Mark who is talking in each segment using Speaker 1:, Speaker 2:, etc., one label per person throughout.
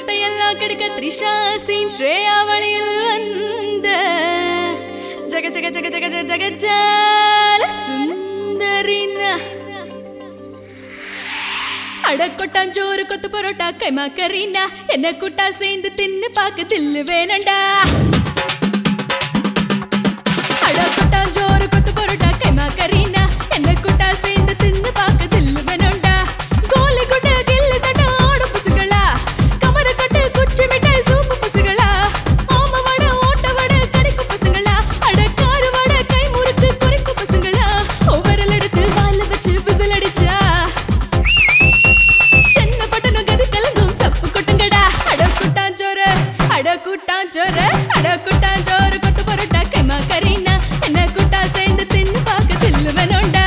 Speaker 1: மெத்தையெல்லாம் கெடுக்க த்ரிஷா சீன் ஸ்ரேயா வழியில் வந்த ஜக ஜக ஜக ஜக ஜக ஜக ஜால சுந்தரினா அடக்கொட்டாஞ்சோறு கொத்து பரோட்டா கைமா கரீனா என்ன கூட்டா சேர்ந்து தின்னு பாக்க தில்லு வேணண்டா அடக்கொட்டாஞ்சோறு கொத்து பரோட்டா கைமா கரீனா என்ன கூட்டா சேர்ந்து தின்னு பாக்க தில்லு வேணண்டா கோலி குட்ட கில்லு தட்ட ஆடு புசுகளா கமர கட்டு குச்சி மிட்டாய் சூப்பு புசுகளா ஆம வட ஓட்ட வட கடிக்கு பசங்களா அடக்காரு வட கை முறுக்கு குறிக்கு பசங்களா ஒவ்வொரு எடுத்து வால வச்சு விசில் அடிச்சா சென்ன பட்டணம் கது கலங்கும் சப்பு கொட்டுங்கடா அட கூட்டாஞ்சோறு அட கூட்டாஞ்சோறு அட கூட்டாஞ்சோறு கொத்து பரோட்டா கைமா கரீனா என்ன கூட்டா சேர்ந்து தின்னு பார்க்க தில்லு வேணும்டா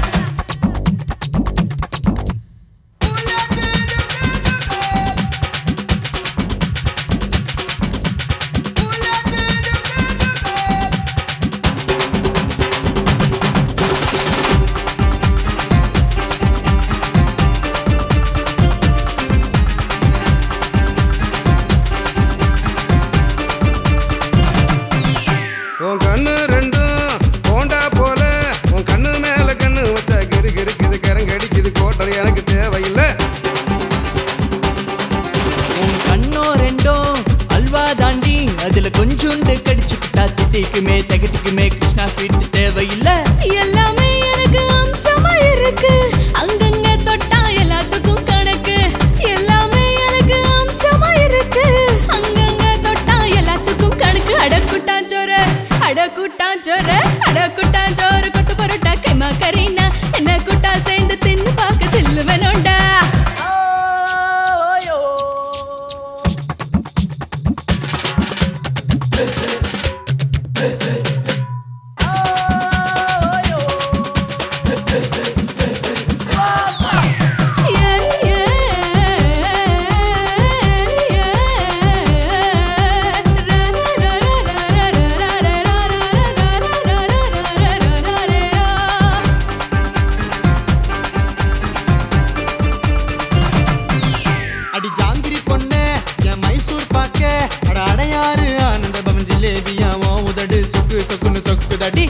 Speaker 2: உன் கண்ணு ரெண்டும் போண்டா போல உன் கண்ணு மேல கண்ணு வச்சா கிரு கிருக்குது கரங்கடிக்குது கோட்டர் எனக்கு தேவையில்லை
Speaker 3: உன் கண்ணோ ரெண்டோ அல்வா தாண்டி அதுல கொஞ்சோண்டு கடிச்சுக்கிட்டா திட்டிக்குமே தகட்டிக்குமே கிருஷ்ணா ஃபீட் தேவையில்லை
Speaker 1: எல்லாமே எனக்கு அம்சமா இருக்கு அங்கங்க தொட்டா எல்லாத்துக்கும் கணக்கு எல்லாமே எனக்கு அம்சமா இருக்கு அங்கங்க தொட்டா எல்லாத்துக்கும் கணக்கு அடக்குட்டாஞ்சோறு அடக்குட்டாஞ்சோறு அடக்குட்டாஞ்சோறு கொத்து பரோட்டா கைமா கரீனா என்ன கூட்டா சேர்ந்து தின்னு பார்க்க தில்லு வேணும்டா
Speaker 3: அடி ஜாங்கிரி பொண்ணே என் மைசூர் பாக்க அட அடையாறு ஆனந்த பவன் ஜிலேபியா ஓ உதடு சொக்கு சொக்குன்னு சொக்குதடி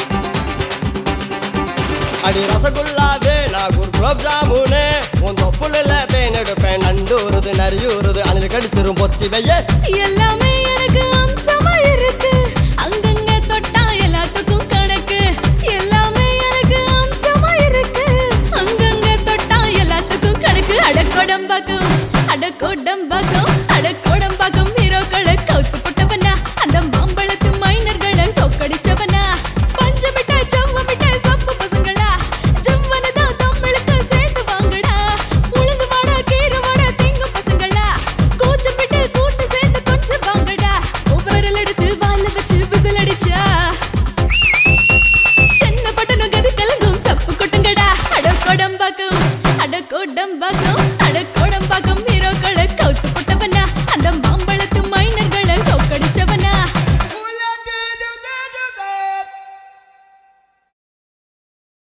Speaker 4: அடி ரசகுல்லாவே நாகூர் குலோப் ஜாமுனு உன் தொப்புல தேன் எடுப்பேன் நண்டூறுது நரியூறுது அணில் கடிச்சிரும் பொத்தி வைய
Speaker 1: எல்லாமே எனக்கு அம்சமா இருக்கு அங்கங்க தொட்டா எல்லாத்துக்கும் கணக்கு எல்லாமே எனக்கு அம்சமா இருக்கு அங்கங்க தொட்டா எல்லாத்துக்கும் கணக்கு அடக்கோடம்பாக்கம் அடக்கோடம்பாக்கம் அடக்கோடம்பாக்கம் ஹீரோக்களை கவுத்து போட்டவனா அந்த மாம்பழத்து மைனர்களை தோக்கடிச்சவனா பஞ்ச மிட்டாய் செவ்வ மிட்டாய் சப்பு பசங்களா ஜவ்வனதான் தமிழுக்கு சேர்த்து வாங்கடா உளுந்து வாடா கீரை வாடா திங்கு பசங்களா கூச்சம் விட்டு கூட்டு சேர்ந்து கொஞ்சம் வாங்கடா ஒவ்வொரு எடுத்து வால வச்சு விசில் அடிச்சா சென்ன பட்டணம் கது கலங்கும் சப்பு கொட்டுங்கடா அட கோடம்பாக்கம் அட கோடம்பாக்கம் அட கோடம்பாக்கம் ஹீரோக்கள்